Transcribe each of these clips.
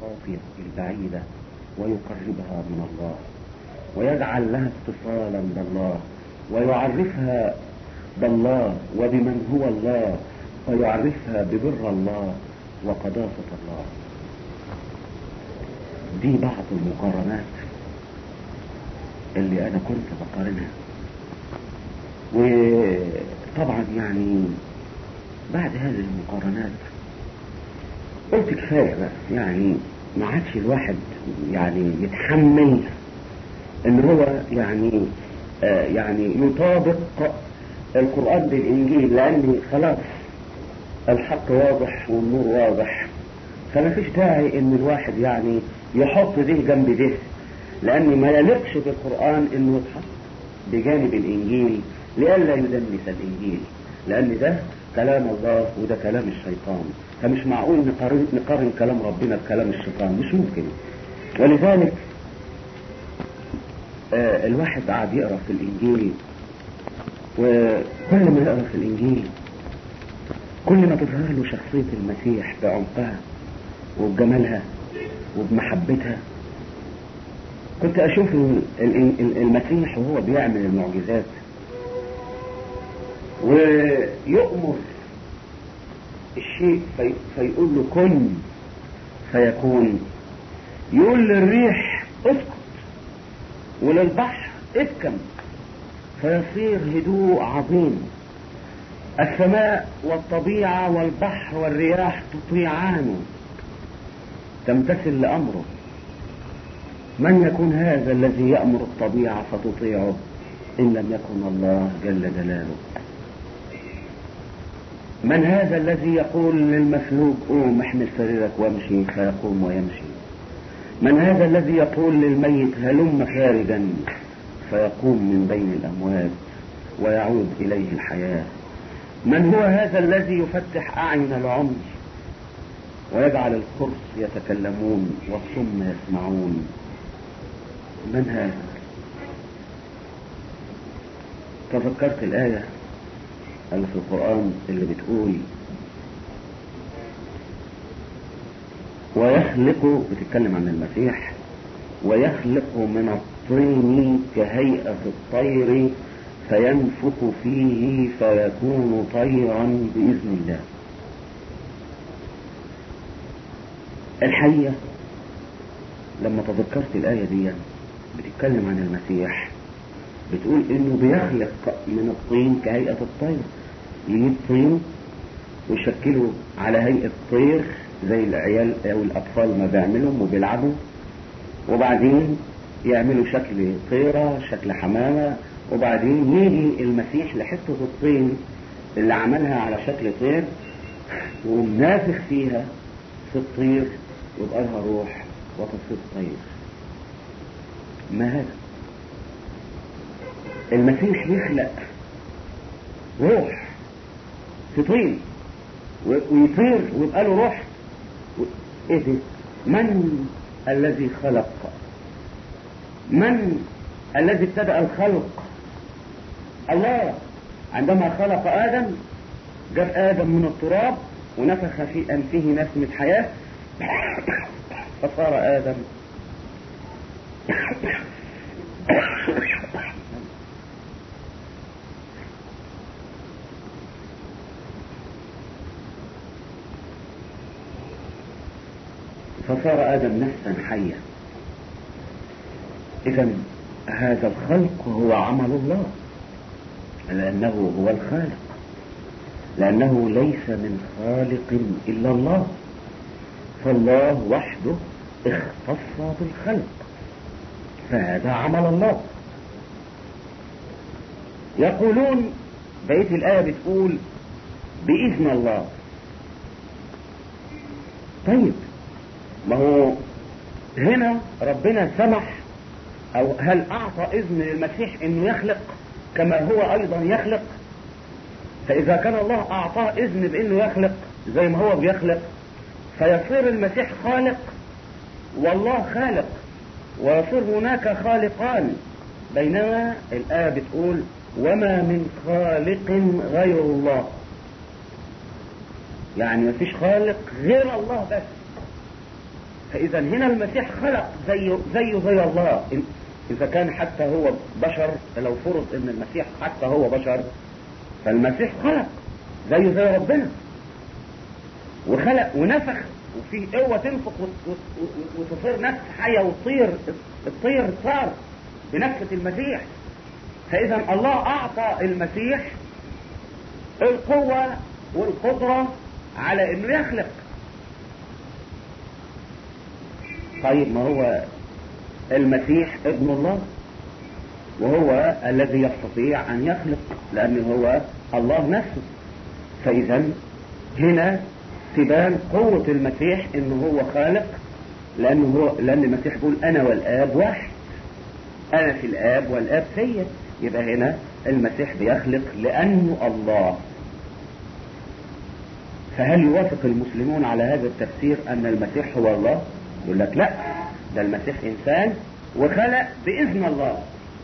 الخاطئة البعيدة ويقربها من الله ويجعل لها اتصالا بالله ويعرفها بالله وبمن هو الله ويعرفها ببر الله وقداسة الله دي بعض المقارنات اللي انا كنت بقارنها وطبعا يعني بعد هذه المقارنات قلت كفاية بقى يعني ما عادش الواحد يعني يتحمل ان هو يعني آه يعني يطابق القرآن بالإنجيل لأن خلاص الحق واضح والنور واضح فما فيش داعي ان الواحد يعني يحط ده جنب ده لأن ما يليقش بالقرآن انه يتحط بجانب الإنجيل لئلا يدنس الإنجيل لأن ده كلام الله وده كلام الشيطان فمش معقول نقارن, نقارن كلام ربنا بكلام الشيطان مش ممكن ولذلك آه الواحد قاعد يقرا في الانجيل وكل ما يقرا في الانجيل كل ما تظهر له شخصية المسيح بعمقها وبجمالها وبمحبتها كنت اشوف المسيح وهو بيعمل المعجزات ويؤمر الشيء في فيقول له كن فيكون يقول للريح اسكت وللبحر اسكن فيصير هدوء عظيم السماء والطبيعة والبحر والرياح تطيعانه تمتثل لأمره من يكون هذا الذي يأمر الطبيعة فتطيعه إن لم يكن الله جل جلاله من هذا الذي يقول للمسلوب قوم احمل سريرك وامشي فيقوم ويمشي من هذا الذي يقول للميت هلم خارجا فيقوم من بين الأموات ويعود إليه الحياة من هو هذا الذي يفتح أعين العمي ويجعل الخرس يتكلمون والصم يسمعون من هذا تذكرت الآية اللي في القرآن اللي بتقول ويخلق بتتكلم عن المسيح ويخلق من الطين كهيئة الطير فينفخ فيه فيكون طيرا بإذن الله الحقيقة لما تذكرت الآية دي بتتكلم عن المسيح بتقول انه بيخلق من الطين كهيئة الطير يجيب طين ويشكله على هيئة طير زي العيال او الاطفال ما بيعملهم وبيلعبوا وبعدين يعملوا شكل طيرة شكل حمامة وبعدين يجي المسيح لحتة الطين اللي عملها على شكل طير ونافخ فيها في الطير يبقى لها روح وتصير طير ما هذا المسيح يخلق روح في طين ويطير ويبقى له روح ايه ده من الذي خلق من الذي ابتدأ الخلق الله عندما خلق آدم جاب آدم من التراب ونفخ في أنفه نسمة حياة فصار آدم فصار آدم نفسا حيا إذا هذا الخلق هو عمل الله لأنه هو الخالق لأنه ليس من خالق إلا الله فالله وحده اختص بالخلق فهذا عمل الله يقولون بقية الآية بتقول بإذن الله طيب ما هو هنا ربنا سمح او هل اعطى اذن للمسيح انه يخلق كما هو ايضا يخلق فاذا كان الله اعطاه اذن بانه يخلق زي ما هو بيخلق فيصير المسيح خالق والله خالق ويصير هناك خالقان بينما الآية بتقول وما من خالق غير الله يعني مفيش خالق غير الله بس فإذا هنا المسيح خلق زيه زيه زي الله إذا كان حتى هو بشر لو فرض إن المسيح حتى هو بشر فالمسيح خلق زيه زي ربنا وخلق ونفخ وفي قوة تنفخ وتصير نفس حية وتطير الطير صار بنفخة المسيح فإذا الله أعطى المسيح القوة والقدرة على إنه يخلق طيب ما هو المسيح ابن الله وهو الذي يستطيع أن يخلق لأنه هو الله نفسه فإذا هنا تبان قوة المسيح إنه هو خالق لأنه هو لأن المسيح يقول أنا والآب واحد أنا في الآب والآب فيا يبقى هنا المسيح بيخلق لأنه الله فهل يوافق المسلمون على هذا التفسير أن المسيح هو الله يقول لك لا ده المسيح إنسان وخلق بإذن الله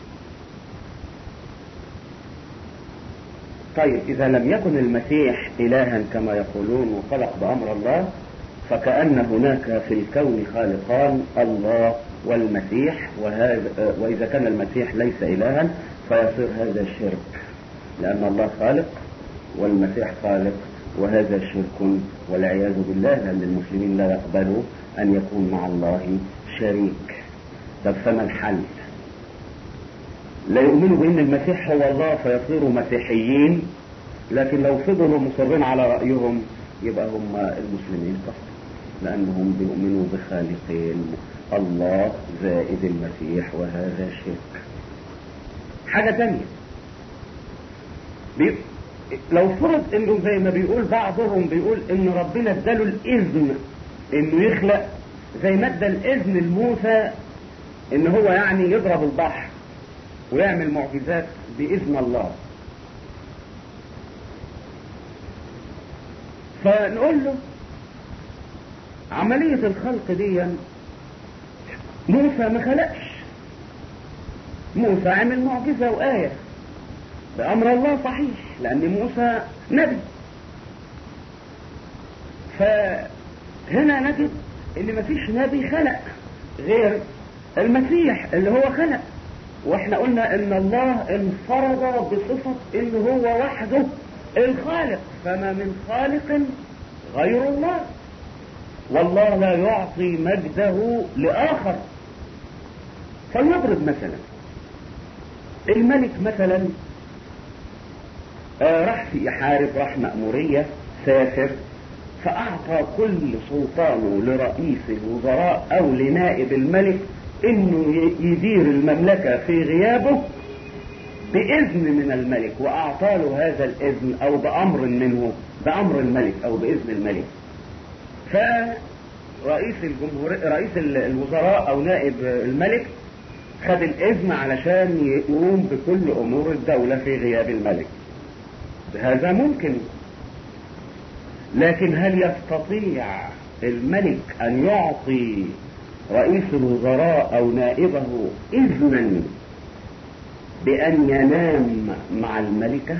طيب إذا لم يكن المسيح إلها كما يقولون وخلق بأمر الله فكأن هناك في الكون خالقان الله والمسيح وهذا وإذا كان المسيح ليس إلها فيصير هذا شرك لأن الله خالق والمسيح خالق وهذا شرك والعياذ بالله لأن المسلمين لا يقبلوا أن يكون مع الله شريك طب فما الحل لا يؤمنوا بأن المسيح هو الله فيصيروا مسيحيين لكن لو فضلوا مصرين على رأيهم يبقى هم المسلمين فقط لأنهم بيؤمنوا بخالقين الله زائد المسيح وهذا شرك حاجة تانية بي... لو فرض انه زي ما بيقول بعضهم بيقول ان ربنا اداله الاذن انه يخلق زي ما ادى الاذن لموسى ان هو يعني يضرب البحر ويعمل معجزات باذن الله فنقول له عملية الخلق دي موسى ما خلقش موسى عمل معجزة وآية بأمر الله صحيح لأن موسى نبي فهنا نجد ان مفيش نبي خلق غير المسيح اللي هو خلق واحنا قلنا ان الله انفرد بصفة ان هو وحده الخالق فما من خالق غير الله والله لا يعطي مجده لآخر فلنضرب مثلا الملك مثلا آه راح في يحارب راح مأمورية سافر فأعطى كل سلطانه لرئيس الوزراء أو لنائب الملك إنه يدير المملكة في غيابه بإذن من الملك وأعطى له هذا الإذن أو بأمر منه بأمر الملك أو بإذن الملك فرئيس الجمهور رئيس الوزراء أو نائب الملك خد الإذن علشان يقوم بكل أمور الدولة في غياب الملك هذا ممكن لكن هل يستطيع الملك أن يعطي رئيس الوزراء أو نائبه إذنا بأن ينام مع الملكة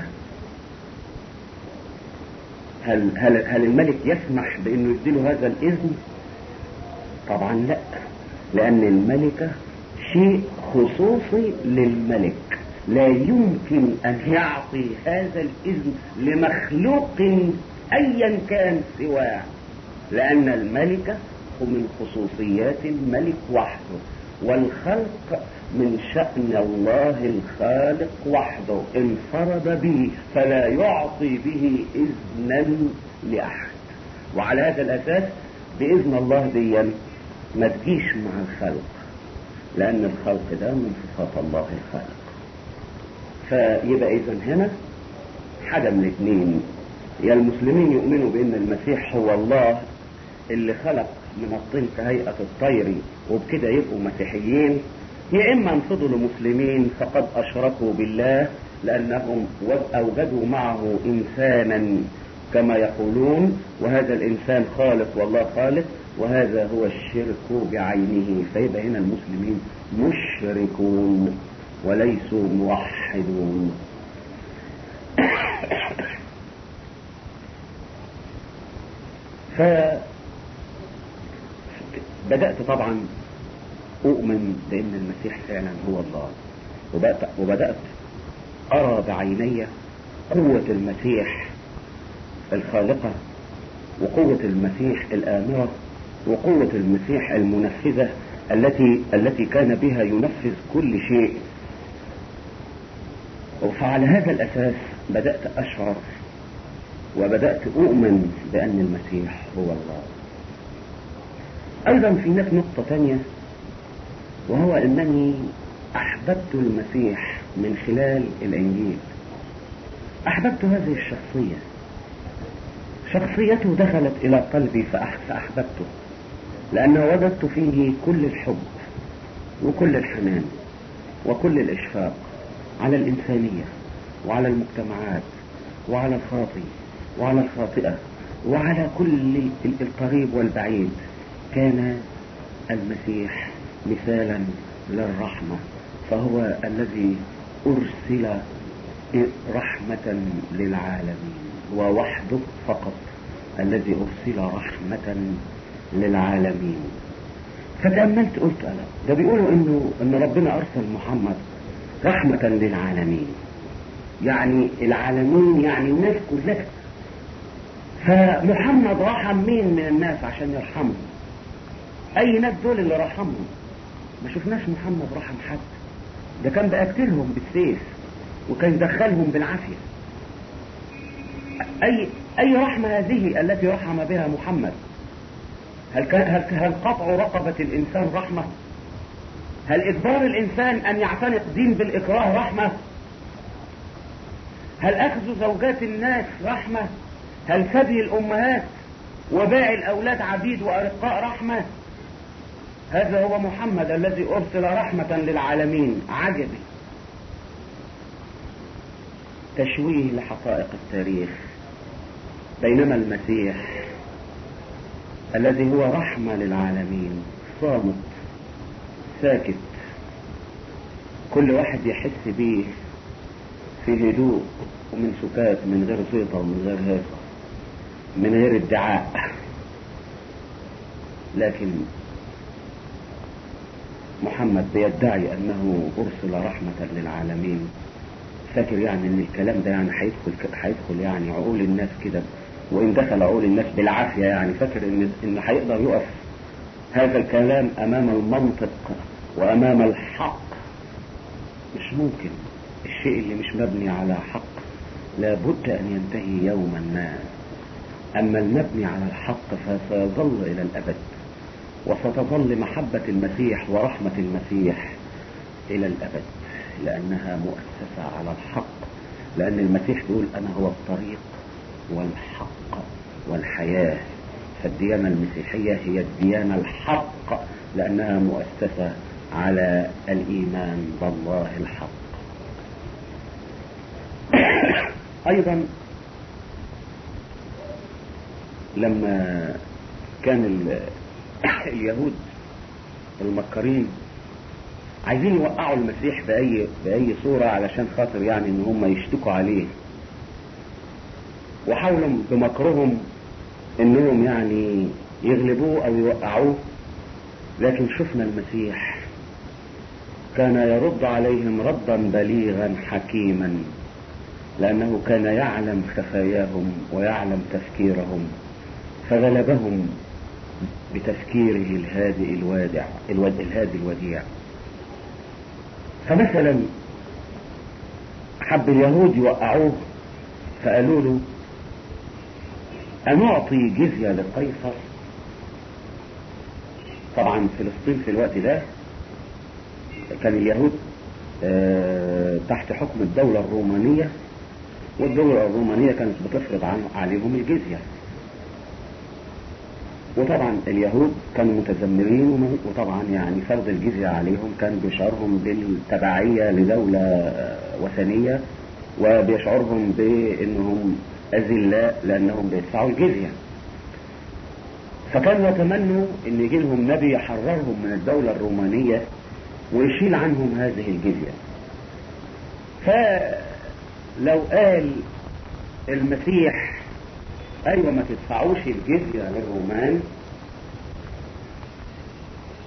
هل, هل, هل الملك يسمح بأنه يديله هذا الإذن طبعا لا لأن الملكة شيء خصوصي للملك لا يمكن أن يعطي هذا الإذن لمخلوق أيا كان سواه لأن الملكة من خصوصيات الملك وحده والخلق من شأن الله الخالق وحده انفرد به فلا يعطي به إذنا لأحد وعلى هذا الأساس بإذن الله ديا ما تجيش مع الخلق لأن الخلق ده من صفات الله الخالق فيبقى إذا هنا حاجة من الاثنين يا المسلمين يؤمنوا بأن المسيح هو الله اللي خلق من الطين كهيئة الطير وبكده يبقوا مسيحيين يا إما انفضوا لمسلمين فقد أشركوا بالله لأنهم أوجدوا معه إنسانا كما يقولون وهذا الإنسان خالق والله خالق وهذا هو الشرك بعينه فيبقى هنا المسلمين مشركون وليسوا موحدون ف بدأت طبعا أؤمن بأن المسيح فعلا هو الله وبدأت, وبدأت أرى بعيني قوة المسيح الخالقة وقوة المسيح الآمرة وقوة المسيح المنفذة التي التي كان بها ينفذ كل شيء فعلى هذا الأساس بدأت أشعر وبدأت أؤمن بأن المسيح هو الله أيضا في هناك نقطة ثانية وهو أنني أحببت المسيح من خلال الإنجيل أحببت هذه الشخصية شخصيته دخلت إلى قلبي فأحببته لأن وجدت فيه كل الحب وكل الحنان وكل الإشفاق على الإنسانية وعلى المجتمعات وعلى الخاطئ وعلى الخاطئة وعلى كل القريب والبعيد كان المسيح مثالا للرحمة فهو الذي أرسل رحمة للعالمين ووحده فقط الذي أرسل رحمة للعالمين فتأملت قلت أنا ده بيقولوا إنه إن ربنا أرسل محمد رحمة للعالمين يعني العالمين يعني الناس كلها فمحمد رحم مين من الناس عشان يرحمهم اي ناس دول اللي رحمهم ما شفناش محمد رحم حد ده كان بيقتلهم بالسيف وكان يدخلهم بالعافية اي اي رحمة هذه التي رحم بها محمد هل كان هل, هل قطع رقبة الانسان رحمة هل اجبار الانسان ان يعتنق دين بالاكراه رحمة هل اخذ زوجات الناس رحمة هل ثدي الامهات وباع الاولاد عبيد وارقاء رحمة هذا هو محمد الذي ارسل رحمة للعالمين عجبي تشويه لحقائق التاريخ بينما المسيح الذي هو رحمة للعالمين صامت ساكت كل واحد يحس بيه في هدوء ومن سكات من غير صيطة ومن غير هيصة من غير ادعاء لكن محمد بيدعي انه ارسل رحمة للعالمين فاكر يعني ان الكلام ده يعني هيدخل هيدخل يعني عقول الناس كده وان دخل عقول الناس بالعافية يعني فاكر ان ان هيقدر يقف هذا الكلام امام المنطق وامام الحق مش ممكن الشيء اللي مش مبني على حق لابد ان ينتهي يوما ما اما المبني على الحق فسيظل الى الابد وستظل محبة المسيح ورحمة المسيح الى الابد لانها مؤسسة على الحق لان المسيح يقول انا هو الطريق والحق والحياة فالديانة المسيحية هي الديانة الحق لانها مؤسسة على الايمان بالله الحق ايضا لما كان اليهود المكرين عايزين يوقعوا المسيح بأي, بأي صورة علشان خاطر يعني ان هم يشتكوا عليه وحاولوا بمكرهم انهم يعني يغلبوه او يوقعوه لكن شفنا المسيح كان يرد عليهم ردا بليغا حكيما لانه كان يعلم خفاياهم ويعلم تفكيرهم فغلبهم بتفكيره الهادئ الوادع الود الهادي الوديع فمثلا حب اليهود يوقعوه فقالوا له أنعطي جزية لقيصر طبعا فلسطين في الوقت ده كان اليهود اه تحت حكم الدولة الرومانية والدولة الرومانية كانت بتفرض عليهم الجزية وطبعا اليهود كانوا متذمرين وطبعا يعني فرض الجزية عليهم كان بيشعرهم بالتبعية لدولة وثنية وبيشعرهم بانهم اذلاء لانهم بيدفعوا الجزية فكانوا يتمنوا ان يجي لهم نبي يحررهم من الدولة الرومانية ويشيل عنهم هذه الجزية فلو قال المسيح ايوه ما تدفعوش الجزية للرومان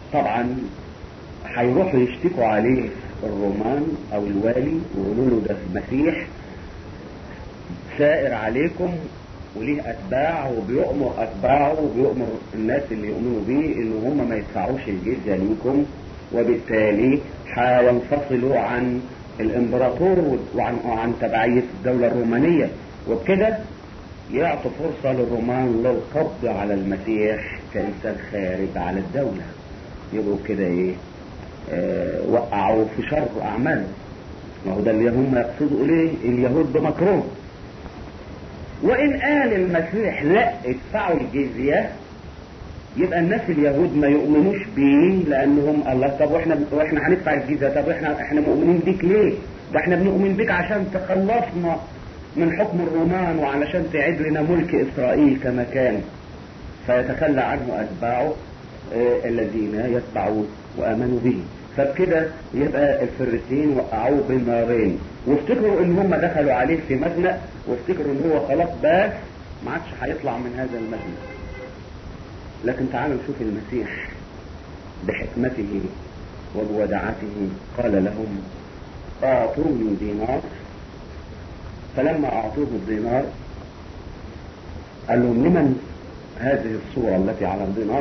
طبعا هيروحوا يشتكوا عليه الرومان او الوالي ويقولوا له ده المسيح سائر عليكم وليه اتباع وبيؤمر اتباعه وبيؤمر الناس اللي يؤمنوا بيه ان هم ما يدفعوش الجزيه ليكم وبالتالي هينفصلوا عن الامبراطور وعن وعن تبعيه الدوله الرومانيه وبكده يعطوا فرصه للرومان للقبض على المسيح كانسان خارج على الدوله يبقوا كده ايه آه وقعوا في شر اعماله ما هو ده اللي هم يقصدوا اليه اليهود بمكروه وان قال المسيح لا ادفعوا الجزيه يبقى الناس اليهود ما يؤمنوش بيه لانهم الله طب واحنا واحنا هندفع الجزيه طب احنا احنا مؤمنين بيك ليه؟ ده احنا بنؤمن بيك عشان تخلصنا من حكم الرومان وعلشان تعيد لنا ملك اسرائيل كما كان فيتخلى عنه اتباعه آه الذين يتبعوه وامنوا به فبكده يبقى الفريسين وقعوه بين نارين وافتكروا ان هم دخلوا عليه في مزنق وافتكروا ان هو خلاص بس ما عادش هيطلع من هذا المزنق لكن تعالوا نشوف المسيح بحكمته وبودعته قال لهم اعطوني دينار فلما اعطوه الدينار قال لهم لمن هذه الصورة التي على الدينار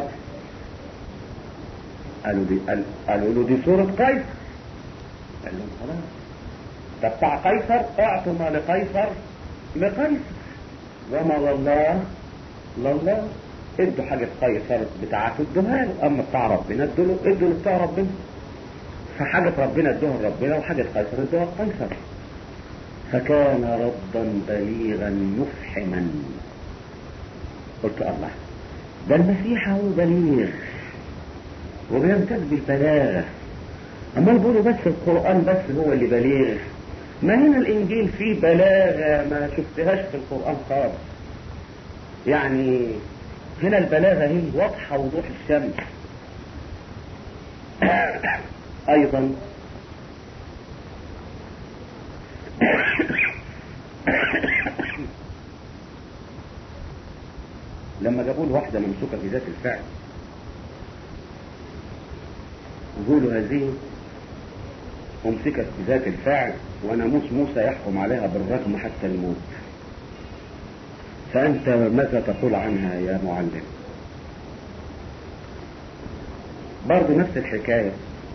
قالوا دي قالوا له دي صورة قيصر قال لهم خلاص ده بتاع قيصر اعطوا ما لقيصر لقيصر وما لله لله ادوا حاجة قيصر بتاعته ادوها له اما بتاع ربنا ادوا له ادوا بتاع ربنا فحاجة ربنا ادوها لربنا وحاجة قيصر ادوها لقيصر فكان ردا بليغا مفحما قلت الله ده المسيح هو بليغ وبيمتاز بالبلاغة أما بيقولوا بس القرآن بس هو اللي بليغ ما هنا الإنجيل فيه بلاغة ما شفتهاش في القرآن خالص يعني هنا البلاغة هي واضحة وضوح الشمس أيضا لما جابوا له واحدة ممسوكة في ذات الفعل يقولوا هذه أمسكت بذات الفعل وناموس موسى يحكم عليها بالرجم حتى الموت فأنت ماذا تقول عنها يا معلم برضه نفس الحكاية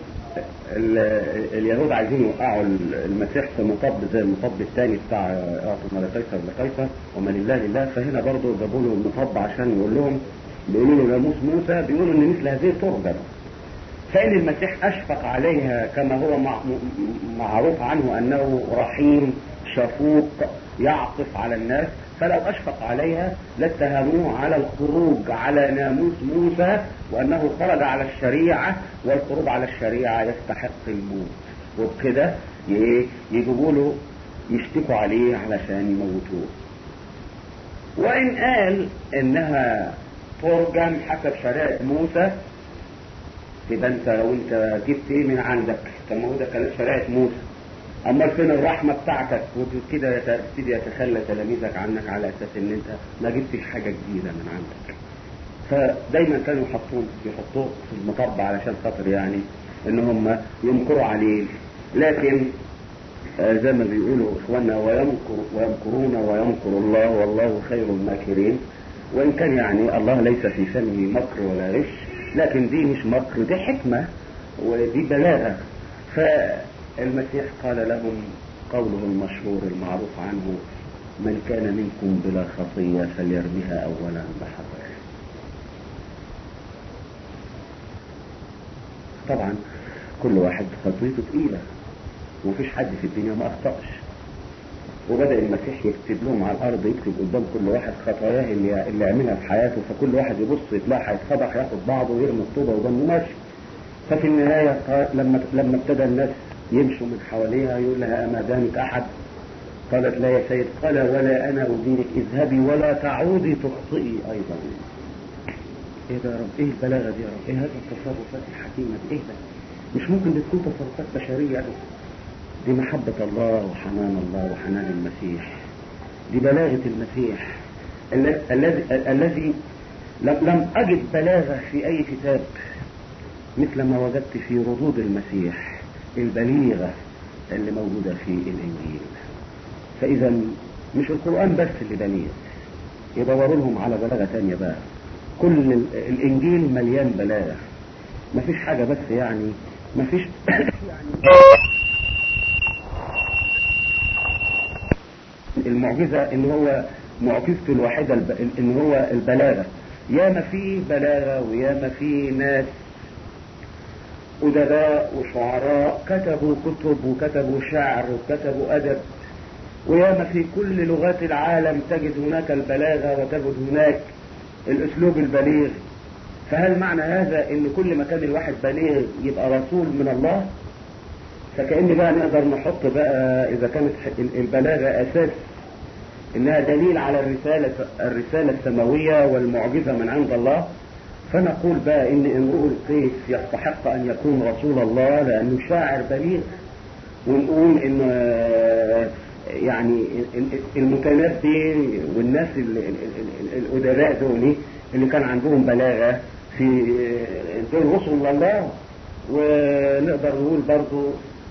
اليهود عايزين يوقعوا المسيح في مطب زي المطب الثاني بتاع اعطوا ما لقيصر لقيصر وما لله لله فهنا برضه جابوا له المطب عشان يقول لهم بيقولوا له ناموس موسى بيقولوا ان مثل هذه ترجم فإن المسيح أشفق عليها كما هو معروف عنه أنه رحيم شفوق يعطف على الناس فلو أشفق عليها لاتهموه على الخروج على ناموس موسى وأنه خرج على الشريعة والخروج على الشريعة يستحق الموت وبكده يجيبوا له يشتكوا عليه علشان يموتوه وإن قال إنها ترجم حسب شريعة موسى يبقى انت لو انت جبت ايه من عندك طب ما هو ده كان شريعه موسى امال فين الرحمه بتاعتك وكده تبتدي يتخلى تلاميذك عنك على اساس ان انت ما جبتش حاجه جديده من عندك فدايما كانوا يحطون يحطوه في المطب علشان خاطر يعني ان هم يمكروا عليه لكن آه زي ما بيقولوا اخواننا ويمكر ويمكرون ويمكر الله والله خير الماكرين وان كان يعني الله ليس في فمه مكر ولا غش لكن دي مش مكر دي حكمة ودي بلاغة فالمسيح قال لهم قوله المشهور المعروف عنه من كان منكم بلا خطية فليرميها أولا بحجر طبعا كل واحد خطيته تقيلة ومفيش حد في الدنيا ما أخطأش وبدأ المسيح يكتب لهم على الأرض يكتب قدام كل واحد خطاياه اللي, اللي عملها في حياته فكل واحد يبص يتلاقى هيتفضح ياخد بعضه ويرمي الطوبة ودمه ماشي ففي النهاية لما لما ابتدى الناس يمشوا من حواليها يقول لها أما دامك أحد قالت لا يا سيد قال ولا أنا أدينك اذهبي ولا تعودي تخطئي أيضا ايه ده يا رب ايه البلاغة دي يا رب ايه هذه التصرفات الحكيمة دي ايه ده مش ممكن دي تكون تصرفات بشرية أبدا دي محبة الله وحنان الله وحنان المسيح دي بلاغة المسيح الذي الذي لم أجد بلاغة في أي كتاب مثل ما وجدت في ردود المسيح البليغة اللي موجودة في الإنجيل فإذا مش القرآن بس اللي بليغ يدوروا لهم على بلاغة تانية بقى كل الإنجيل مليان بلاغة مفيش حاجة بس يعني مفيش يعني المعجزة ان هو معجزته الوحيدة ان هو البلاغة ياما في بلاغة وياما في ناس أدباء وشعراء كتبوا كتب وكتبوا شعر وكتبوا أدب وياما في كل لغات العالم تجد هناك البلاغة وتجد هناك الأسلوب البليغ فهل معنى هذا ان كل ما كان الواحد بليغ يبقى رسول من الله فكأن بقى نقدر نحط بقى اذا كانت البلاغة اساس انها دليل على الرسالة الرسالة السماوية والمعجزة من عند الله فنقول بقى ان امرؤ القيس يستحق ان يكون رسول الله لانه شاعر بليغ ونقول ان يعني المتنبي والناس الادباء دول اللي كان عندهم بلاغه في دول رسل الله ونقدر نقول برضو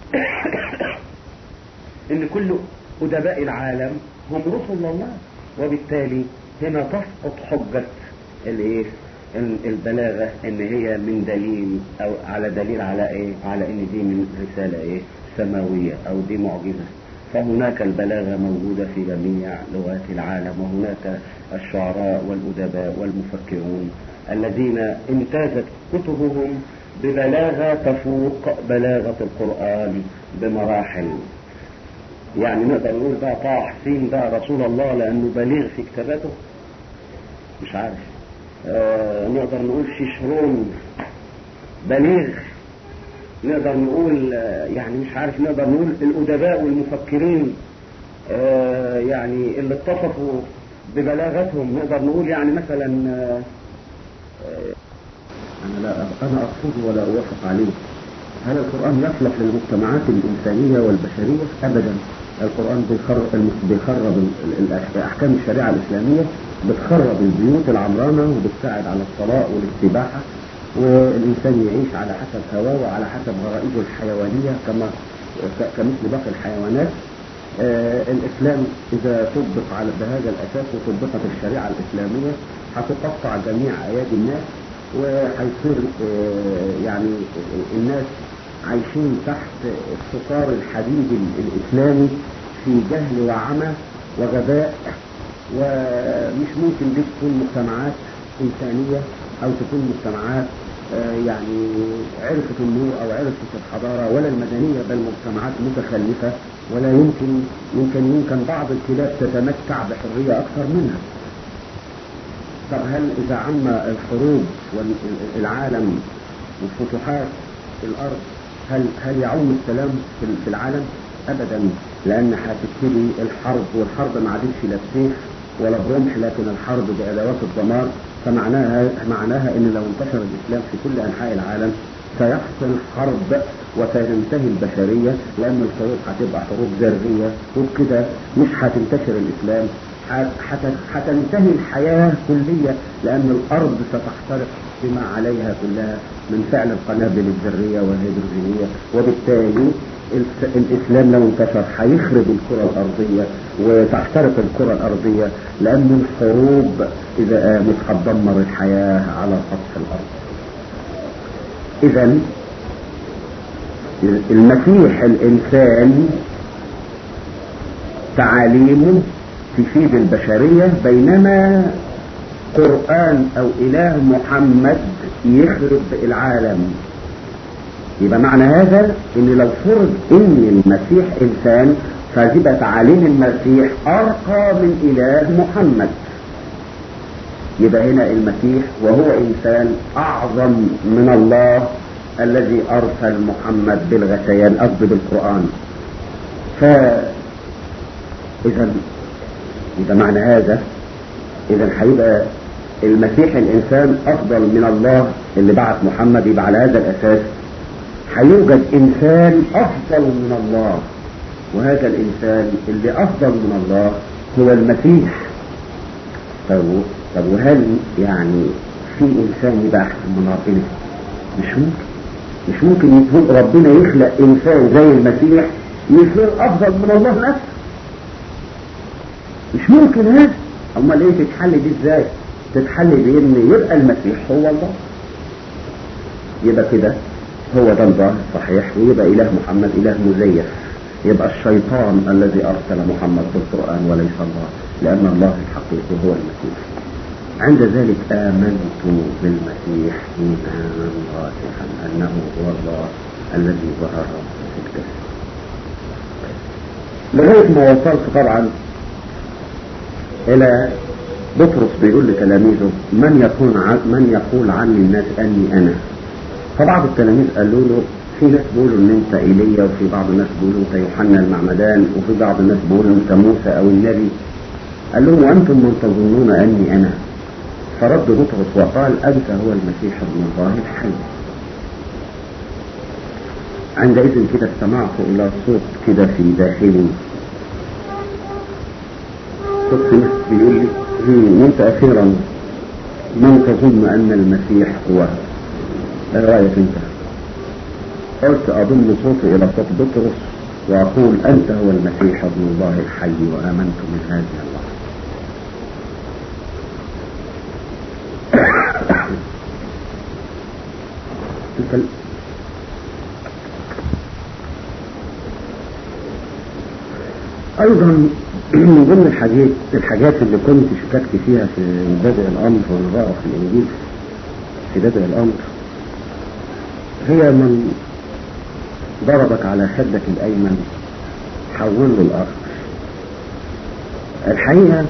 ان كل ادباء العالم هم رسل الله وبالتالي هنا تسقط حجة الايه البلاغة ان هي من دليل او على دليل على ايه على ان دي من رسالة ايه سماوية او دي معجزة فهناك البلاغة موجودة في جميع لغات العالم وهناك الشعراء والأدباء والمفكرون الذين امتازت كتبهم ببلاغة تفوق بلاغة القرآن بمراحل يعني نقدر نقول بقى طه حسين بقى رسول الله لأنه بليغ في كتاباته مش عارف آه نقدر نقول شيشرون بليغ نقدر نقول يعني مش عارف نقدر نقول الأدباء والمفكرين آه يعني اللي اتصفوا ببلاغتهم نقدر نقول يعني مثلا آه أنا لا أنا أرفض ولا أوافق عليه هل القرآن يصلح للمجتمعات الإنسانية والبشرية؟ أبدا القرآن بيخرب, بيخرب أحكام الشريعة الإسلامية بتخرب البيوت العمرانة وبتساعد على الطلاق والاستباحة والإنسان يعيش على حسب هواه وعلى حسب غرائزه الحيوانية كما كمثل باقي الحيوانات آه الإسلام إذا طبق على بهذا الأساس وطبقت الشريعة الإسلامية هتقطع جميع أيادي الناس وهيصير آه يعني الناس عايشين تحت ستار الحديد الإسلامي في جهل وعمى وغباء ومش ممكن دي تكون مجتمعات إنسانية أو تكون مجتمعات يعني عرفت النور أو عرفت الحضارة ولا المدنية بل مجتمعات متخلفة ولا يمكن يمكن يمكن بعض الكلاب تتمتع بحرية أكثر منها طب هل إذا عم الحروب والعالم وفتوحات الأرض هل هل يعم السلام في العالم؟ أبدا لأن هتبتدي الحرب والحرب ما عادتش لا بسيف ولا برمح لكن الحرب بأدوات الدمار فمعناها معناها ان لو انتشر الاسلام في كل انحاء العالم سيحصل حرب وسينتهي البشرية لان الحروب هتبقى حروب ذرية وبكده مش هتنتشر الاسلام هتنتهي الحياة كلية لان الارض ستحترق بما عليها كلها من فعل القنابل الذرية والهيدروجينية وبالتالي الاسلام لو انتشر هيخرب الكرة الارضية وتحترق الكرة الارضية لان الحروب اذا قامت هتدمر الحياة على سطح الارض اذا المسيح الانسان تعاليمه تفيد البشرية بينما قرآن او اله محمد يخرب العالم يبقى معنى هذا ان لو فرض ان المسيح انسان فيبقى تعاليم المسيح ارقى من اله محمد يبقى هنا المسيح وهو انسان اعظم من الله الذي ارسل محمد بالغثيان قصد بالقران ف اذا اذا معنى هذا اذا هيبقى المسيح الانسان افضل من الله اللي بعث محمد يبقى على هذا الاساس هيوجد انسان افضل من الله وهذا الانسان اللي افضل من الله هو المسيح طب طب وهل يعني في انسان يبقى احسن من ربنا مش ممكن مش ممكن يكون ربنا يخلق انسان زي المسيح يصير افضل من الله نفسه مش ممكن هذا امال ايه تتحل دي ازاي تتحل بان يبقى المسيح هو الله يبقى كده هو ده الظاهر صحيح ويبقى اله محمد اله مزيف يبقى الشيطان الذي ارسل محمد في القران وليس الله لان الله الحقيقي هو المسيح عند ذلك آمنت بالمسيح إيمانا راسخا أنه هو الله الذي ظهر في الجسد لغاية ما وصلت طبعا إلى بطرس بيقول لتلاميذه من يكون عن من يقول عني الناس أني أنا فبعض التلاميذ قالوا له في ناس بيقولوا ان انت ايليا وفي بعض الناس بيقولوا انت يوحنا المعمدان وفي بعض الناس بيقولوا انت موسى او النبي قال لهم وانتم من تظنون اني انا فرد بطرس وقال أنت هو المسيح ابن الله الحي عندئذ كده استمعت إلى صوت كده في داخلي صوت في نفسي بيقول لي أنت أخيرا من تظن أن المسيح هو ايه رأيك أنت قلت أضم صوتي إلى صوت بطرس وأقول أنت هو المسيح ابن الله الحي وآمنت من هذه الله تلك ايضا من ضمن الحاجات الحاجات اللي كنت شككت فيها في بدء الامر وانا بقرا في الانجيل في بدء الامر هي من ضربك على خدك الايمن حول له الاخر الحقيقه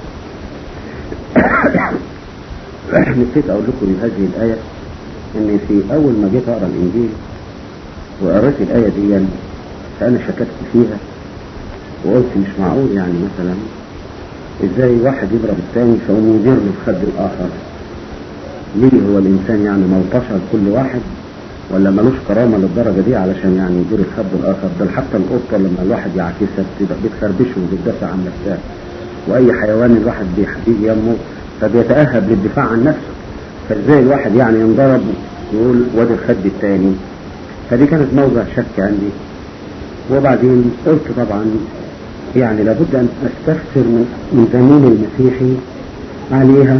نسيت اقول لكم هذه الايه ان في اول ما جيت اقرا الانجيل وقريت الايه دي فانا شككت فيها وقلت مش معقول يعني مثلا ازاي واحد يضرب الثاني فيقوم يدير له في خد الاخر ليه هو الانسان يعني ملطشه لكل واحد ولا ملوش كرامه للدرجه دي علشان يعني يدير الخد الاخر ده حتى القطه لما الواحد يعكسها بتبقى بتخربشه وبتدافع عن نفسها واي حيوان الواحد بيحبيه يمه فبيتاهب للدفاع عن نفسه فازاي الواحد يعني ينضرب يقول وادي الخد الثاني فدي كانت موضع شك عندي وبعدين قلت طبعا يعني لابد ان استفسر من من زميلي المسيحي عليها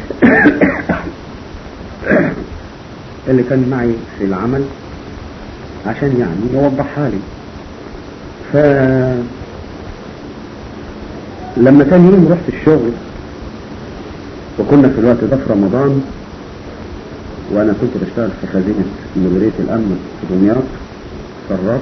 اللي كان معي في العمل عشان يعني يوضحها لي ف لما تاني يوم رحت الشغل وكنا في الوقت ده في رمضان وانا كنت بشتغل في خزينة مديرية الامن في دمياط صراف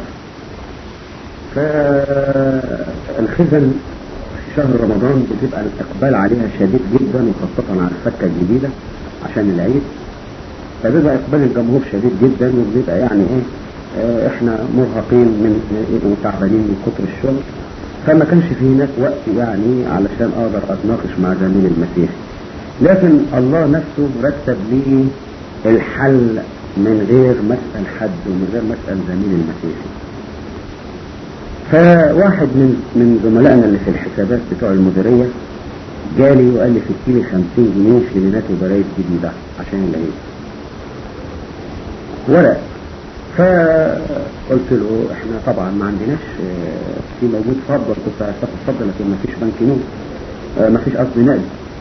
فالخزن في شهر رمضان بتبقى الاقبال عليها شديد جدا وخاصة على الفكة الجديدة عشان العيد فبيبقى اقبال الجمهور شديد جدا وبيبقى يعني ايه اه احنا مرهقين من وتعبانين من كتر الشغل فما كانش في هناك وقت يعني علشان اقدر اتناقش مع زميلي المسيحي لكن الله نفسه رتب لي الحل من غير مسأل حد ومن غير مسأل زميل المسيحي فواحد من من زملائنا اللي في الحسابات بتوع المديرية جالي وقال لي في كيلي 50 جنيه شرينات وبرايد جديدة عشان العيد ورق فقلت له احنا طبعا ما عندناش في موجود فضل كنت هتاخد فضل لكن ما فيش بنك نوم ما فيش قصدي نقد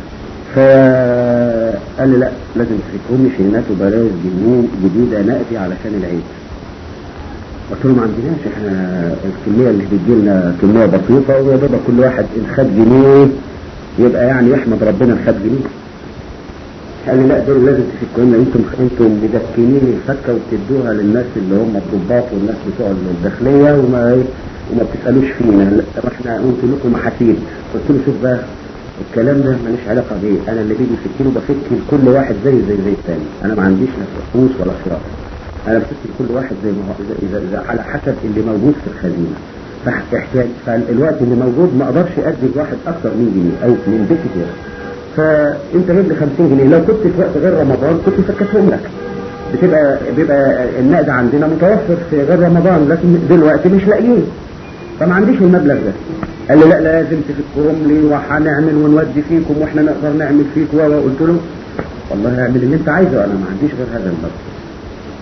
فقال لي لا لازم تفكهم شينات وبرايز جديدة نقدي علشان العيد قلت له ما عندناش احنا الكمية اللي بتجي لنا كمية بسيطة ويا دوبك كل واحد ان خد جنيه يبقى يعني يحمد ربنا خد جنيه قال لي لا دول لازم تفكوا لنا انتم انتم مدكنين الفكه وبتدوها للناس اللي هم الضباط والناس بتوع الداخليه وما ايه وما بتسالوش فينا لا احنا قلت لكم محاسيب قلت له شوف بقى الكلام ده ماليش علاقه بيه انا اللي بيجي في الكيلو بفك لكل واحد زي زي زي الثاني انا ما عنديش لا فلوس ولا فراغ انا بفك لكل واحد زي ما هو اذا اذا على حسب اللي موجود في الخزينه فاحتاج فالوقت اللي موجود ما اقدرش ادي لواحد اكثر من جنيه او من بكتير فانت جايب لي 50 جنيه لو كنت في وقت غير رمضان كنت فكتهم لك بتبقى بيبقى النقد عندنا متوفر في غير رمضان لكن دلوقتي مش لاقيين فما عنديش المبلغ ده قال لي لا لازم تفكهم لي وهنعمل ونودي فيكم واحنا نقدر نعمل فيك وقلت له والله اعمل اللي انت عايزه انا ما عنديش غير هذا المبلغ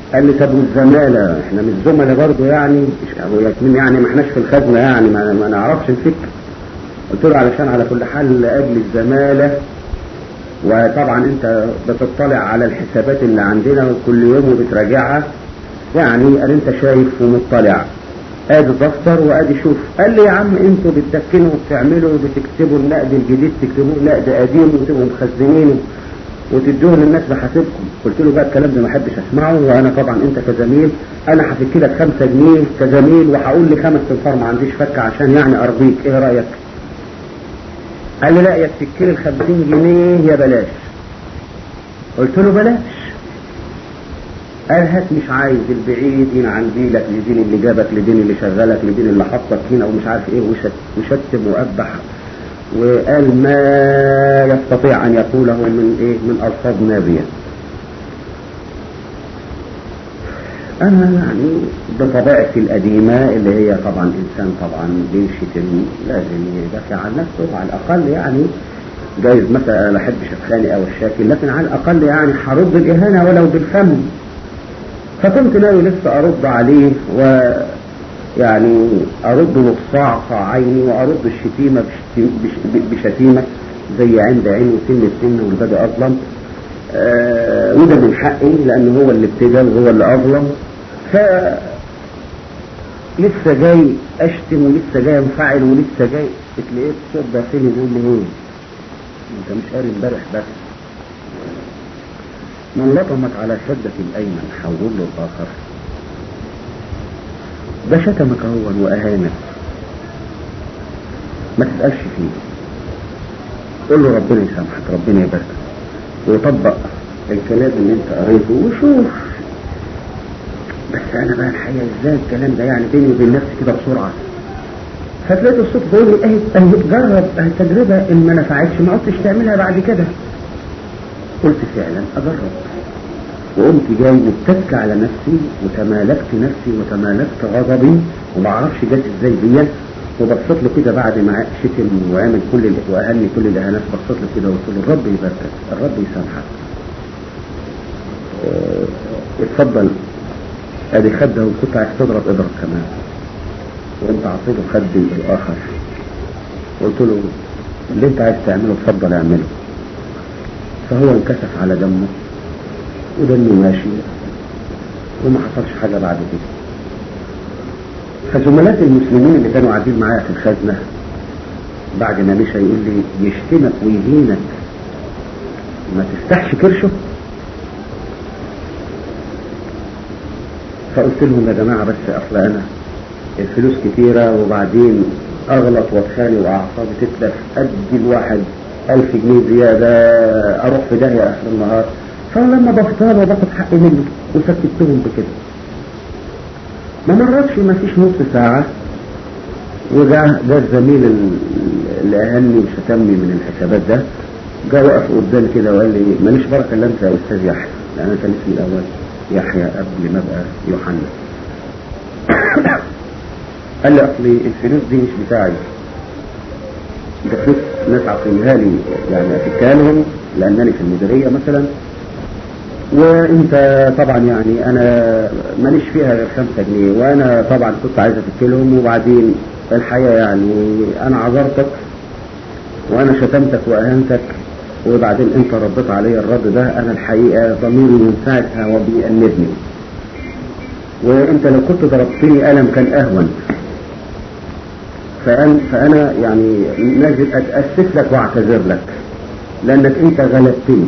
قال لي طب والزمالة احنا مش زملاء برضه يعني مش ابو ياسمين يعني ما احناش في الخزنة يعني ما, ما نعرفش الفكر قلت له علشان على كل حال لاجل الزمالة وطبعا انت بتطلع على الحسابات اللي عندنا وكل يوم وبتراجعها يعني قال انت شايف ومطلع ادي دفتر وادي شوف قال لي يا عم انتوا بتدكنوا وبتعملوا وبتكتبوا النقد الجديد تكتبوه نقد قديم وتبقوا مخزنينه وتدوه للناس بحاسبكم قلت له بقى الكلام ده ما احبش اسمعه وانا طبعا انت كزميل انا هفك لك 5 جنيه كزميل وهقول لي خمس تنفار ما عنديش فك عشان يعني ارضيك ايه رايك قال لي لا يا تفك لي ال 50 جنيه يا بلاش قلت له بلاش قال هات مش عايز البعيد هنا عن دينك لدين اللي جابك لدين اللي شغلك لدين اللي حطك هنا ومش عارف ايه وشت وشتم وقبح وقال ما يستطيع ان يقوله من ايه من الفاظ نابيه انا يعني بطبيعتي القديمه اللي هي طبعا انسان طبعا بيشتم لازم يدافع عن نفسه على الاقل يعني جايز مثلا ما احبش اتخانق او الشاكل لكن على الاقل يعني هرد الاهانه ولو بالفم فكنت ناوي لسه ارد عليه ويعني ارد بصعصع عيني وارد الشتيمه بشتيمه زي عند عين وسن السن والبدء اظلم آه وده من حقي لان هو اللي ابتدى وهو اللي اظلم ف لسه جاي اشتم ولسه جاي انفعل ولسه جاي اتلقيت صوت داخلي بيقول لي ايه انت مش قاري امبارح بس من لطمك على شدة الأيمن حول له الآخر ده شتمك هو وأهانك ما تسألش فيه قول له ربنا يسامحك ربنا يبارك وطبق الكلام اللي انت قريته وشوف بس انا بقى الحقيقه ازاي الكلام ده يعني بيني وبين نفسي كده بسرعه فتلاقيت الصوت بيقول لي اهي اهي تجرب اهي تجربه ان ما نفعتش ما عدتش تعملها بعد كده قلت فعلا اجرب وقمت جاي متك على نفسي وتمالكت نفسي وتمالكت غضبي وما اعرفش جت ازاي دي وبصيت له كده بعد ما شتم وعمل كل اللي واهني كل الاهانات بصيت له كده وقلت له الرب يباركك الرب يسامحك اه اتفضل ادي خده وكنت عايز تضرب اضرب كمان وانت عطيته خدي الاخر قلت له اللي انت عايز تعمله اتفضل اعمله فهو انكشف على دمه ودمه ماشي وما حصلش حاجة بعد كده فزملات المسلمين اللي كانوا قاعدين معايا في الخزنة بعد ما مشى يقول لي يشتمك ويهينك ما تفتحش كرشه فقلت لهم يا جماعة بس أصل أنا الفلوس كتيرة وبعدين أغلط واتخانق وأعصابي تتلف أدي الواحد ألف جنيه زيادة أروح في داهية آخر النهار فلما بفطر وباخد حقي منه وسكتتهم بكده ما مرتش ما فيش نص ساعة وجاء ده الزميل اللي أهلني وشتمني من الحسابات ده جاء وقف قدامي كده وقال لي ماليش بركة إلا أنت يا أستاذ يحيى لأن أنا كان اسمي الأول يحيى قبل ما أبقى يوحنا قال لي أصلي الفلوس دي مش بتاعي ده فلوس ناس عطيناها لي يعني أفكها لهم لأنني في المديرية مثلا وانت طبعا يعني انا ماليش فيها غير خمسة جنيه وانا طبعا كنت عايز افكلهم وبعدين الحقيقة يعني انا عذرتك وانا شتمتك واهنتك وبعدين انت رديت علي الرد ده انا الحقيقة ضميري من ساعتها هو بيأنبني وانت لو كنت ضربتني قلم كان اهون فأنا, فأنا يعني نازل أتأسف لك وأعتذر لك لأنك أنت غلبتني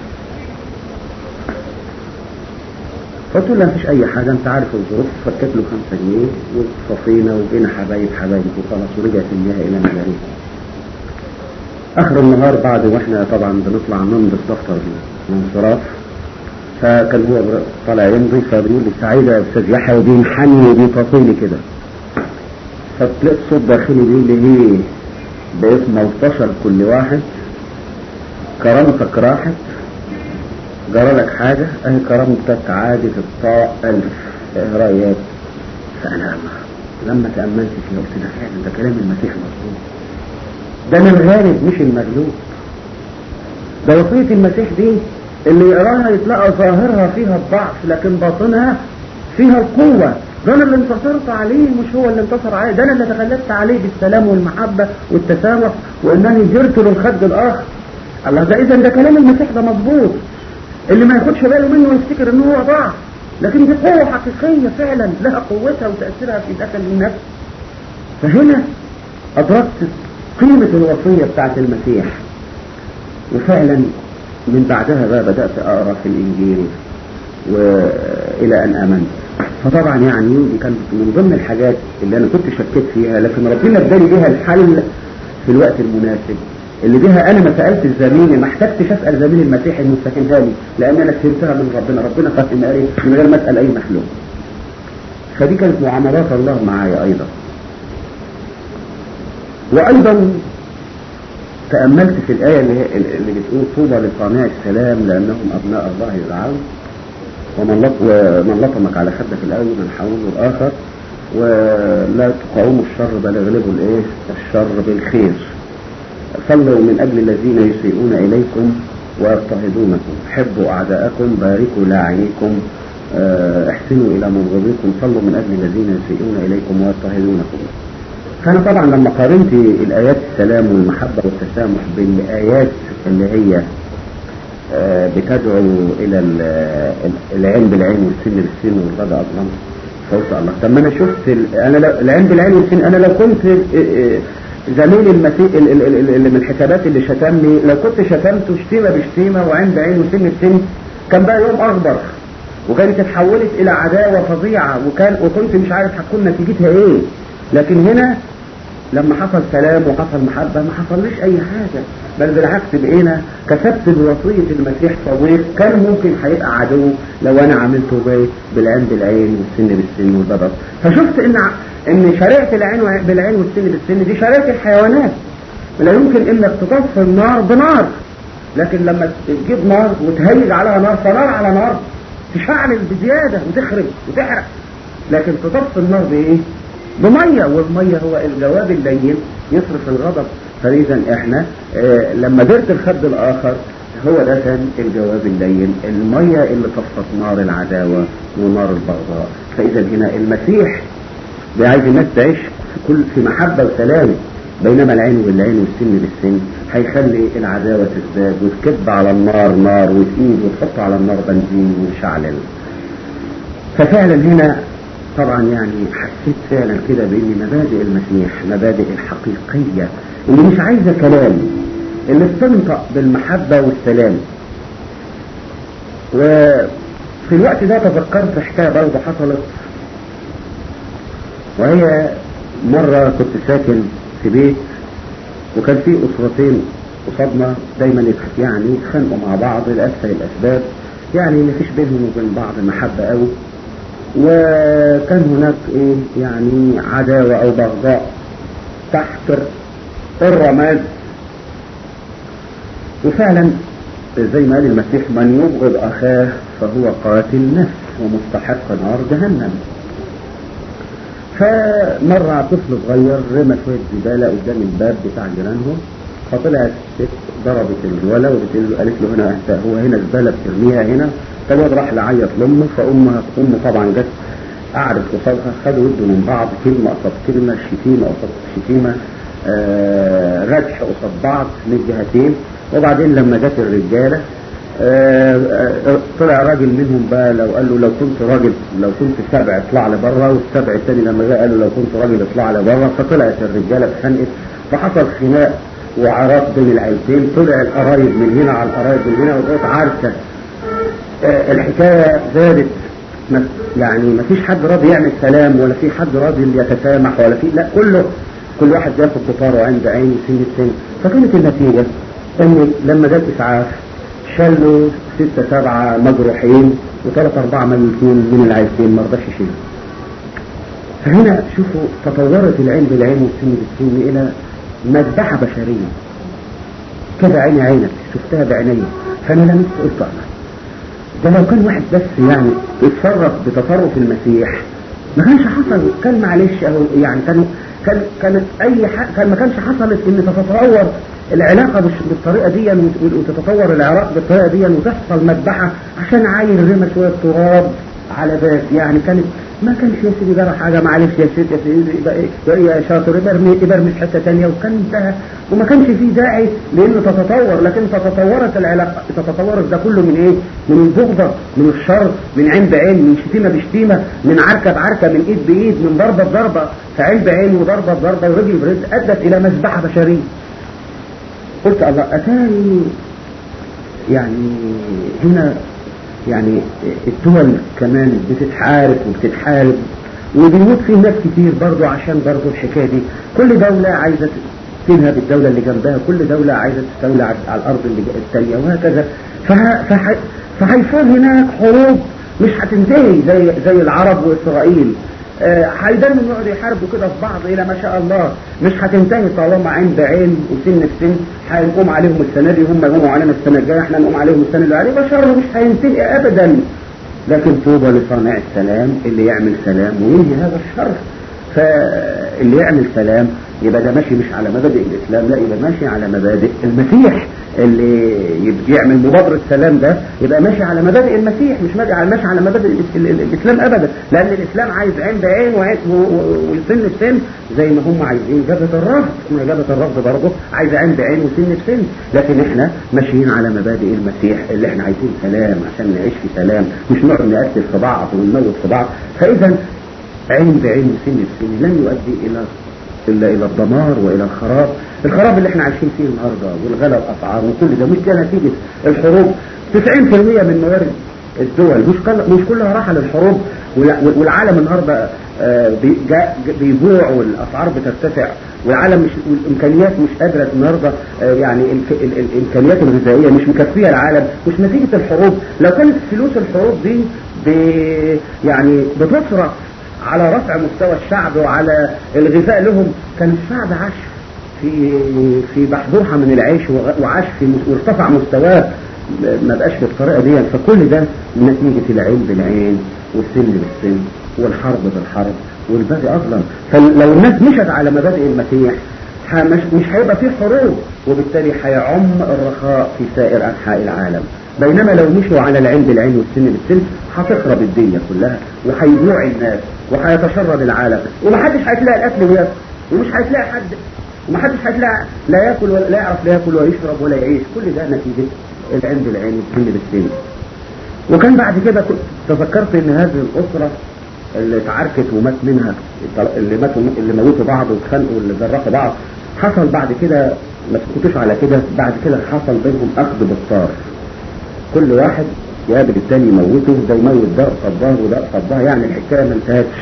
قلت له مفيش اي حاجة انت عارف الظروف فكت له خمسة جنيه وصفينا وبقينا حبايب حبايب وخلاص ورجعت النهاية الى مجاريه اخر النهار بعد واحنا طبعا بنطلع نمضي الدفتر الانصراف فكان هو طالع يمضي فبيقول لي سعيدة يا استاذ يحيى وبينحني وبيطاطيني كده فتلاقيت صوت داخلي بيقول لي ايه بقيت ملطشة لكل واحد كرامتك راحت جرى لك حاجة اهي كرامتك عادي الطاء ألف ايه رأيك فأنا لما تأملت فيه قلت ده فعلا ده كلام المسيح مظبوط ده أنا الغالب مش المغلوب ده وصية المسيح دي اللي يقراها يتلاقى ظاهرها فيها الضعف لكن باطنها فيها القوة ده انا اللي انتصرت عليه مش هو اللي انتصر عليه ده انا اللي تغلبت عليه بالسلام والمحبة والتسامح وانني جرت للخد الاخر الله ده اذا ده كلام المسيح ده مظبوط اللي ما ياخدش باله منه يفتكر ان هو ضعف لكن دي قوة حقيقية فعلا لها قوتها وتأثيرها في داخل النفس فهنا أدركت قيمة الوصية بتاعت المسيح وفعلا من بعدها بقى بدأت أقرأ في الإنجيل وإلى أن آمنت فطبعا يعني دي كانت من ضمن الحاجات اللي أنا كنت شكيت فيها لكن ربنا اداني بيها الحل في الوقت المناسب اللي بيها أنا ما سألت زميلي ما احتجتش أسأل زميلي المسيحي إنه يفهمها لي لأن أنا فهمتها من ربنا ربنا فهمها لي من غير ما أسأل أي مخلوق فدي كانت معاملات الله معايا أيضا وأيضا تأملت في الآية اللي, هي اللي بتقول طوبى لصانع السلام لأنهم أبناء الله يدعون ومن لط ومن لطمك على خدك الأول من حوله الآخر ولا تقاوموا الشر بل اغلبوا الايه الشر بالخير صلوا من أجل الذين يسيئون إليكم ويضطهدونكم حبوا أعداءكم باركوا لاعنيكم احسنوا إلى مبغضيكم صلوا من أجل الذين يسيئون إليكم ويضطهدونكم فأنا طبعا لما قارنت الآيات السلام والمحبة والتسامح بالآيات اللي هي بتدعو إلى العين بالعين والسن بالسن والغداء أظلم فقلت الله طب ما أنا شفت أنا لو العين بالعين والسن أنا لو كنت زميل المسيح اللي من الحسابات اللي شتمني لو كنت شتمته شتيمة بشتيمة وعين بعين وسن بسن كان بقى يوم أخضر وكانت اتحولت إلى عداوة فظيعة وكان وكنت مش عارف هتكون نتيجتها إيه لكن هنا لما حصل سلام وحصل محبة ما حصلش أي حاجة بل بالعكس بقينا كسبت بوصية المسيح صديق كان ممكن هيبقى عدو لو أنا عملته بيه بالعين بالعين والسن بالسن والبدر فشفت إن إن شريعة العين بالعين والسن بالسن دي شريعة الحيوانات لا يمكن إنك تطفي النار بنار لكن لما تجيب نار وتهيج عليها نار فنار على نار تشعل بزيادة وتخرب وتحرق لكن تطفي النار بإيه؟ بمية والمية هو الجواب اللين يصرف الغضب فإذا احنا اه لما درت الخد الآخر هو ده كان الجواب اللين المية اللي طفت نار العداوة ونار البغضاء فإذا هنا المسيح عايز الناس تعيش في كل في محبة وسلام بينما العين والعين والسن بالسن هيخلي العداوة تزداد وتكب على النار نار وتقيد وتحط على النار بنزين وتشعلل ففعلا هنا طبعا يعني حسيت فعلا كده بان مبادئ المسيح مبادئ الحقيقية اللي مش عايزة كلام اللي بتنطق بالمحبة والسلام وفي الوقت ده تذكرت حكاية برضه حصلت وهي مرة كنت ساكن في بيت وكان في أسرتين قصادنا دايما يعني يتخانقوا مع بعض لأسفل الأسباب يعني ما فيش بينهم وبين بعض محبة قوي وكان هناك ايه يعني عداوة او بغضاء تحت الرماد وفعلا زي ما قال المسيح من يبغض اخاه فهو قاتل نفس ومستحق نار جهنم فمرة طفل صغير رمى شوية زبالة قدام الباب بتاع جيرانهم فطلعت ست ضربت الولد وقالت له هنا انت هو هنا الزبالة بترميها هنا فالواد راح لعيط لامه فامها امه طبعا جت قعدت قصادها خدوا ودوا من بعض كلمه قصاد كلمه شتيمه قصاد شتيمه آه ردح قصاد بعض من الجهتين وبعدين لما جت الرجاله آه آه طلع راجل منهم بقى لو قال له لو كنت راجل لو كنت سبع اطلع لي بره والسبع الثاني لما جه قال له لو كنت راجل اطلع لي بره فطلعت الرجاله اتخانقت فحصل خناق وعراك بين العيلتين طلع القرايب من هنا على القرايب من هنا وبقت عركه الحكاية زادت يعني ما فيش حد راضي يعمل سلام ولا في حد راضي يتسامح ولا في لا كله كل واحد بياخد بطاره عند عين سن السن فكانت النتيجة ان لما جت اسعاف شالوا ستة سبعة مجروحين وثلاثة أربعة ميتين من العيلتين ما رضاش يشيلوا فهنا شوفوا تطورت العين بالعين والسن بالسن إلى مذبحة بشرية كده عيني عينك شفتها بعيني فأنا لمست قلت الله ده لو كان واحد بس يعني اتصرف بتصرف المسيح ما كانش حصل كان معلش او يعني كانوا كان كانت اي ح... كان ما كانش حصلت ان تتطور العلاقة بالطريقة دي وتتطور العراق بالطريقة دي وتحصل مذبحة عشان عاير رمى شوية تراب على باب يعني كانت ما كانش يا سيدي جرى حاجة معلش يا سيدي يا سيدي يبقى يا شاطر ابرمي ابرمي في حتة تانية وكان انتهى وما كانش فيه داعي لانه تتطور لكن تتطورت العلاقة تتطورت ده كله من ايه؟ من البغضة من الشر من عين بعين من شتيمة بشتيمة من عركة بعركة من ايد بايد من ضربة بضربة فعين بعين وضربة بضربة ورجل برجل ادت الى مذبحة بشرية قلت الله اتاني يعني هنا يعني الدول كمان بتتحارب وبتتحارب وبيموت فيه ناس كتير برضو عشان برضو الحكاية دي كل دولة عايزة تنهب الدولة اللي جنبها كل دولة عايزة تستولى على الأرض اللي الثانية وهكذا فهيصير هناك حروب مش هتنتهي زي زي العرب وإسرائيل هيدنوا آه يقعدوا يحاربوا كده في بعض الى ما شاء الله مش هتنتهي طالما عين بعين وسن بسن هنقوم عليهم السنه دي هم يقوموا علينا السنه الجايه احنا نقوم عليهم السنه اللي عليه شر مش هينتهي ابدا لكن طوبى لصانع السلام اللي يعمل سلام وينهي هذا الشر فاللي يعمل سلام يبقى ده ماشي مش على مبادئ الاسلام لا يبقى ماشي على مبادئ المسيح اللي يعمل مبادرة سلام ده يبقى ماشي على مبادئ المسيح مش ماشي على ماشي على مبادئ الاسلام ابدا لان الاسلام عايز عين بعين وسن بسن زي ما هم عايزين جبهة الرفض ما جبهة الرفض برضه عايز عين بعين وسن بسن لكن احنا ماشيين على مبادئ المسيح اللي احنا عايزين سلام عشان نعيش في سلام مش نقعد نقتل في بعض ونموت في بعض فاذا عين بعين وسن بسن لن يؤدي الى إلا إلى الدمار وإلى الخراب الخراب اللي احنا عايشين فيه النهاردة والغلاء الأسعار وكل ده مش ده نتيجة الحروب 90% من موارد الدول مش مش كلها راحة للحروب والعالم النهاردة بيجوع والأسعار بترتفع والعالم مش والإمكانيات مش قادرة النهاردة يعني الإمكانيات الغذائية مش مكفية العالم مش نتيجة الحروب لو كانت فلوس الحروب دي يعني بتصرف على رفع مستوى الشعب وعلى الغذاء لهم كان الشعب عاش في في بحبوحة من العيش وعاش في وارتفع مستواه ما بقاش بالطريقة دي فكل ده نتيجة العين بالعين والسن بالسن والحرب بالحرب والبغي أظلم فلو الناس مشت على مبادئ المسيح مش, مش هيبقى فيه حروب وبالتالي هيعم الرخاء في سائر أنحاء العالم بينما لو مشوا على العين بالعين والسن بالسن هتخرب الدنيا كلها وهيجوع الناس وهيتشرد العالم ومحدش هيتلاقي الاكل وياكل ومش هيتلاقي حد ومحدش هيتلاقي لا ياكل ولا لا يعرف لا ياكل ولا يشرب ولا يعيش كل ده نتيجه العين بالعين والسن بالسن وكان بعد كده تذكرت ان هذه الاسره اللي اتعاركت ومات منها اللي ماتوا اللي موتوا بعض واتخانقوا واللي جرحوا بعض حصل بعد كده ما سكتوش على كده بعد كده حصل بينهم اخذ بالطار كل واحد يقابل التاني يموته ده يموت ده صباه وده صباه يعني الحكايه ما انتهتش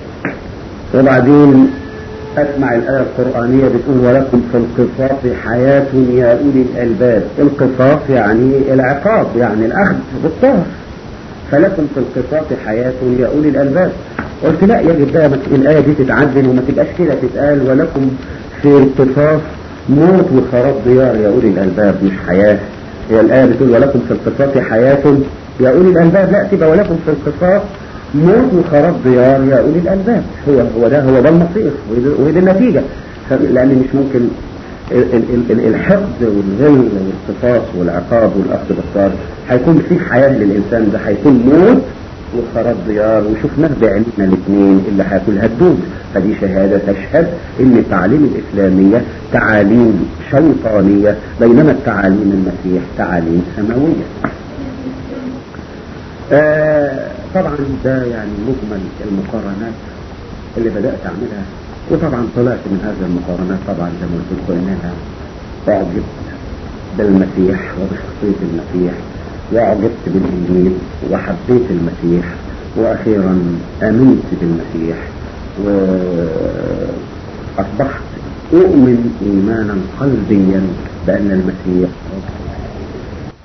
وبعدين اسمع الايه القرانيه بتقول ولكم في القصاص حياه يا اولي الالباب القصاص يعني العقاب يعني الاخذ بالطار فلكم في القصاص حياه يا اولي الالباب قلت لا يجب بقى الايه دي تتعدل وما تبقاش كده تتقال ولكم في القصاص موت وخراب ديار يا اولي الالباب مش حياه هي الآية بتقول ولكم في القصاص حياة يا أولي الألباب لا تبقى ولكم في القصاص موت وخراب ديار يا أولي الألباب هو هو ده هو ده المصير وهي دي النتيجة لأن مش ممكن الحقد والغل والقصاص والعقاب والأخذ بالطار هيكون في حياة للإنسان ده هيكون موت وخراب ديار وشفناه بعيننا الاثنين اللي هياكل هتدوب فدي شهادة تشهد ان التعاليم الاسلامية تعاليم شيطانية بينما التعاليم المسيح تعاليم سماوية آه طبعا ده يعني مجمل المقارنات اللي بدأت اعملها وطبعا طلعت من هذه المقارنات طبعا زي ما قلت لكم انها اعجبت بالمسيح وبشخصية المسيح وأعجبت بالإنجيل وحبيت المسيح وأخيرا آمنت بالمسيح وأصبحت أؤمن إيمانا قلبيا بأن المسيح